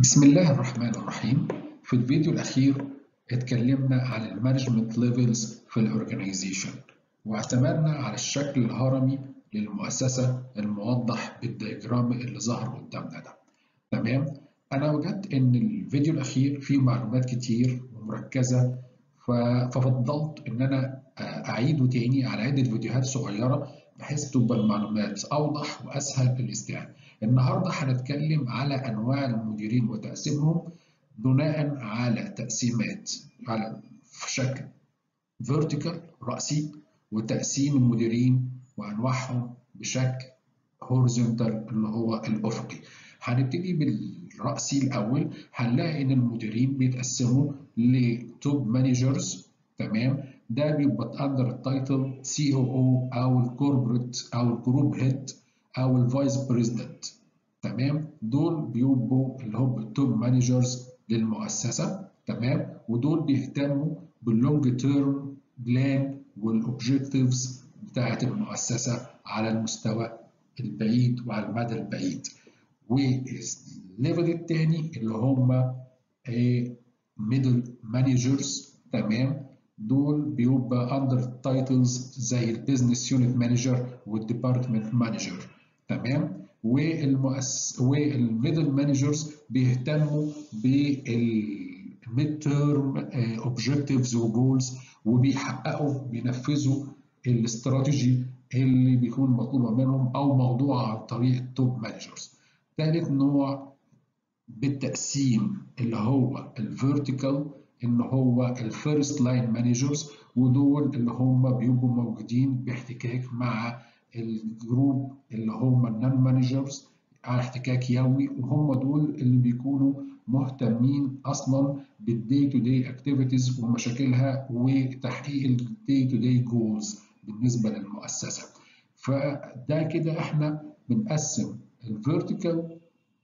بسم الله الرحمن الرحيم في الفيديو الأخير اتكلمنا عن المانجمنت ليفلز في الأورجنايزيشن واعتمدنا على الشكل الهرمي للمؤسسة الموضح بالدياجرام اللي ظهر قدامنا ده تمام أنا وجدت إن الفيديو الأخير فيه معلومات كتير ومركزة ففضلت إن أنا أعيده تاني على عدة فيديوهات صغيرة بحيث تبقى المعلومات أوضح وأسهل في الاستيعاب. النهارده هنتكلم على أنواع المديرين وتقسيمهم بناء على تقسيمات على في شكل vertical رأسي وتقسيم المديرين وأنواعهم بشكل horizontal اللي هو الأفقي. هنبتدي بالرأسي الأول هنلاقي إن المديرين بيتقسموا لتوب مانجرز تمام ده بيبقى اندر التايتل سي او او او الكوربريت او الجروب هيد او الفايس بريزيدنت تمام دول بيبقوا اللي هم التوب مانجرز للمؤسسه تمام ودول بيهتموا باللونج تيرم بلان والاوبجكتيفز بتاعه المؤسسه على المستوى البعيد وعلى المدى البعيد والليفل الثاني اللي هم ميدل مانجرز تمام دول بيبقى اندر تايتلز زي البيزنس يونت مانجر والديبارتمنت مانجر تمام والمؤس والميدل مانجرز بيهتموا بالميد تيرم اوبجكتيفز وجولز وبيحققوا بينفذوا الاستراتيجي اللي بيكون مطلوبه منهم او موضوع عن طريق التوب مانجرز ثالث نوع بالتقسيم اللي هو الفيرتيكال ان هو الفيرست لاين مانجرز ودول اللي هم بيبقوا موجودين باحتكاك مع الجروب اللي هم النون مانجرز على احتكاك يومي وهم دول اللي بيكونوا مهتمين اصلا بالدي تو دي اكتيفيتيز ومشاكلها وتحقيق الدي تو دي جولز بالنسبه للمؤسسه فده كده احنا بنقسم الفيرتيكال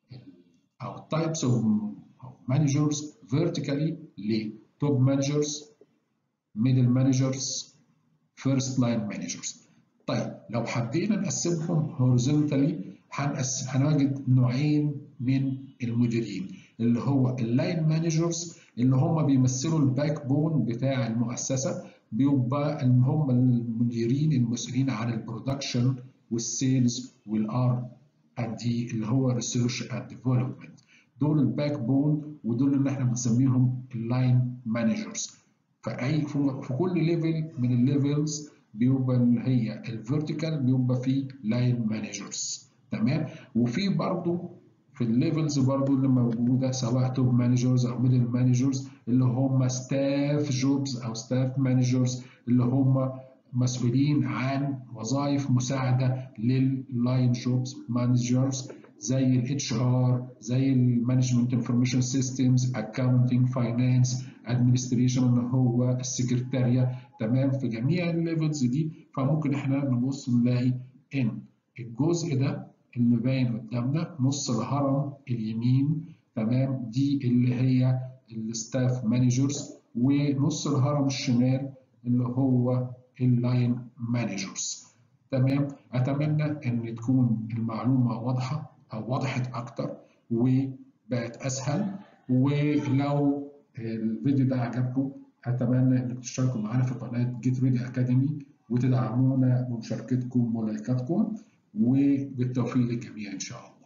او تايبس اوف مانجرز vertically لتوب مانجرز ميدل مانجرز فيرست لاين مانجرز طيب لو حبينا نقسمهم هوريزونتالي هنجد نوعين من المديرين اللي هو اللاين مانجرز اللي هم بيمثلوا الباك بون بتاع المؤسسه بيبقى هم المديرين المسؤولين عن البرودكشن والسيلز والار اند دي اللي هو ريسيرش اند ديفلوبمنت دول الباك بون ودول اللي احنا بنسميهم اللاين مانجرز فاي في كل ليفل من الليفلز بيبقى اللي هي الفيرتيكال بيبقى فيه لاين مانجرز تمام وفي برضو في الليفلز برضو اللي موجوده سواء توب مانجرز او ميدل مانجرز اللي هم ستاف جوبز او ستاف مانجرز اللي هم مسؤولين عن وظائف مساعده لللاين جوبز مانجرز زي الاتش ار زي المانجمنت انفورميشن سيستمز اكاونتنج فاينانس ادمنستريشن اللي هو السكرتاريه تمام في جميع الليفلز دي فممكن احنا نبص نلاقي ان الجزء ده اللي باين قدامنا نص الهرم اليمين تمام دي اللي هي الستاف مانجرز ونص الهرم الشمال اللي هو اللاين مانجرز تمام اتمنى ان تكون المعلومه واضحه او وضحت اكتر وبقت اسهل ولو الفيديو ده عجبكم اتمنى انك تشتركوا معانا في قناه جيت ريدي اكاديمي وتدعمونا بمشاركتكم ولايكاتكم وبالتوفيق للجميع ان شاء الله